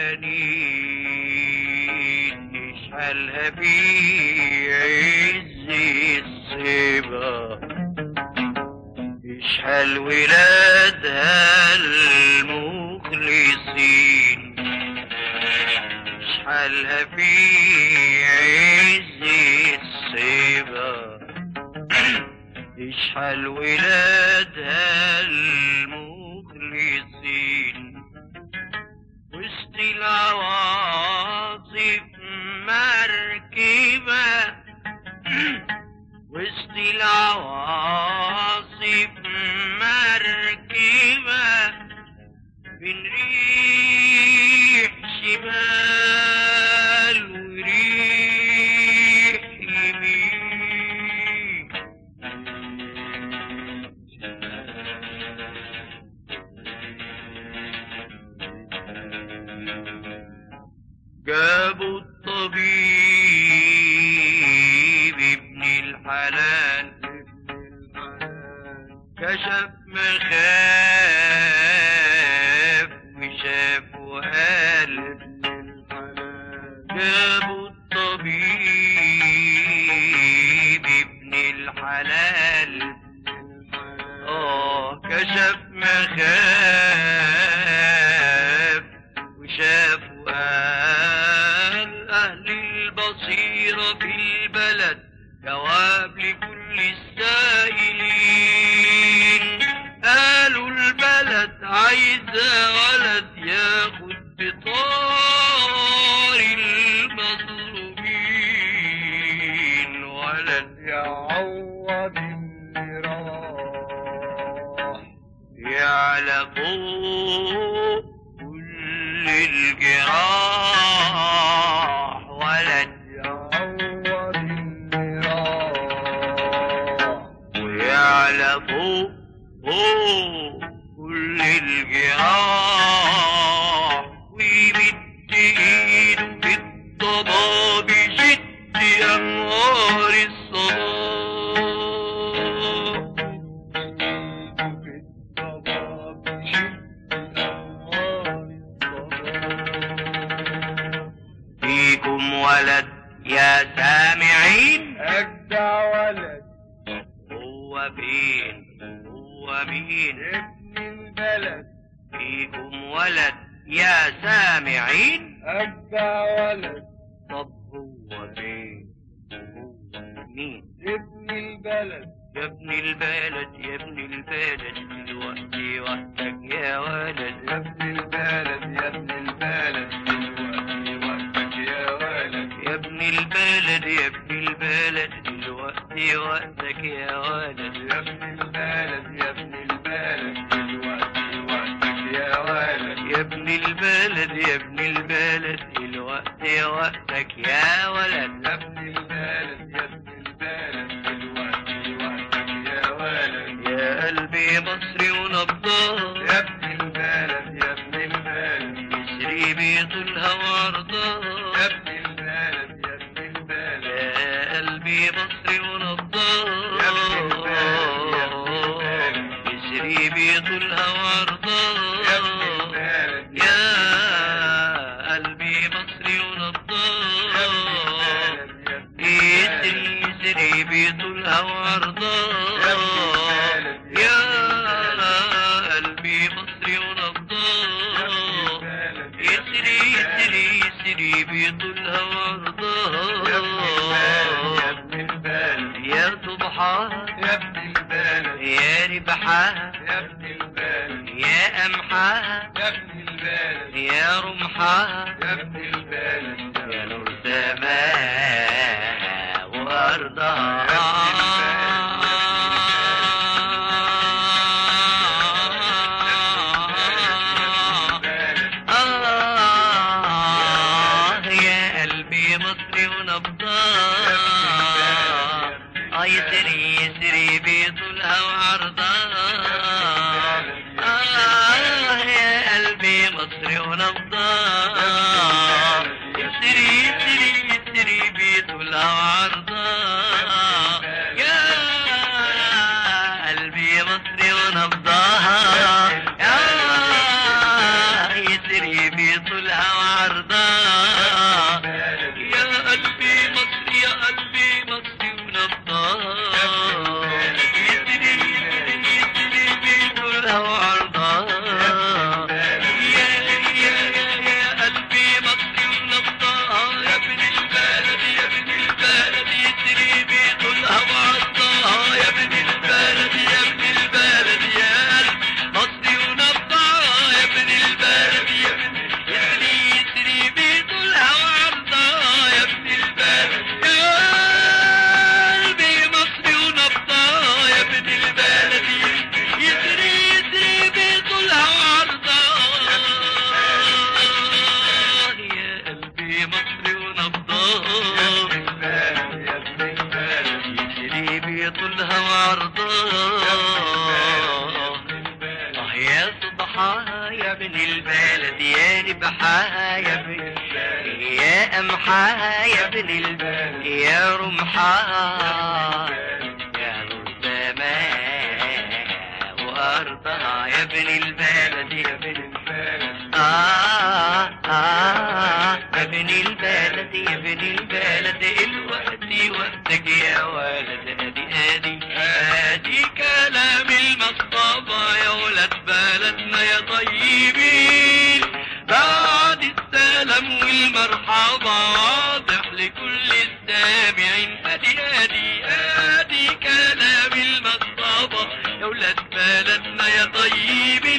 الحنين اشعلها في عز الصبا اشحال ولادها المخلصين اشحالها في عز الصبا اشحال ولادها المخلصين وسط العواصف مركبة وسط العواصف مركبة بين ريح شمال وريح يمين جابوا الطبيب ابن الحلال كشف مخاف وشاف وقال جابوا الطبيب ابن الحلال اه كشف مخاف وشاف وقال اهل البصيرة في البلد جواب لكل السائلين قالوا البلد عايزة ولد ياخد بطار المظلومين ولد يعوض اللي راح يعلى فوق كل الجراح ولد يعوض اللي راح ويعلى فوق فوق كل الجراح ويمد ايده في الضباب يشد انوار الصباح في الضباب شد أنوار الصباح فيكم ولد يا سامعين أجدع ولد هو فين هو مين ابن البلد فيكم ولد يا سامعين أجدع ولد طب هو فين هو مين ابن البلد يا ابن البلد يا ابن البلد دلوقتي وقتك يا ولد يا ابن البلد يا ابن البلد دلوقتي وقتك يا ولد يا ابن البلد يا ابن البلد دلوقتي وقتك يا ولد يا ابن البلد يا ابن البلد دلوقتي وقتك يا ولد يا ابن البلد يا ابن البلد دلوقتي وقتك يا ولد يا ابن البلد يا ابن البلد دلوقتي وقتك يا ولد يا قلبي مصري ونبضان يا ابن البلد يا ابن البلد يسري بيض الهوى رضان يا ابن البلد يا ابن البلد يا قلبي مصري ونبضان يا ابن البلد يا ابن البلد يسري بيض الهوى يا ابن رضان البلد يا قلبي مصري يا ونبضان ابن البلد يا ابن يسري البلد يسري بيض الهوى رضان يا قلبي مصري ونبضان يسري يسري يسري بيض الهوى يا رضان ابن البلد يا ضبحة يا ابن البلد يا ربحة يا ابن البلد يا قمحة يا ابن البلد يا رمحة يا ابن البلد يا نور سماء وأرضها آه يا قلبي مصري ونبضان آه يسري يسري بطولها وعرضها آه يا قلبي مصري ونبضان يسري يسري يسري بطولها وعرضها يا قلبي مصري ونبضها يا يسري يدري بطولها وعرضها يا قلبي مصر يا قلبي مصر ونبضها يدري يدري يدري بطولها وعرضها يا يا يا يا قلبي مصر ونبضها يا ابن البلد يا ابن البلد يدري بطولها وعرضها يا ابن البلد يا ابن البلد يا قلب مصر ونبضها يا ابن البلد يا ابن يعني يدري بطولها وعرضها يا ابن البلد يا قلبي مصر ونبضها يا ابن البلد يدري يدري بطولها وعرضها يا قلبي مصر ونبضها يجري بطولها وعرضها آه يا صبحها يا ابن البلد يا ربحها يا ابن يا قمحها يا ابن البلد يا رمحها يا ربما وأرضها يا ابن البلد يا ابن البلد آه آه يا ابن البلد يا ابن البلد الوقت وقتك يا ولد ادي ادي ادي كلام المصطفى يا ولد بلدنا يا طيبين بعد السلام والمرحبا واضح لكل السامعين ادي ادي ادي كلام المصطفى يا ولد بلدنا يا طيبين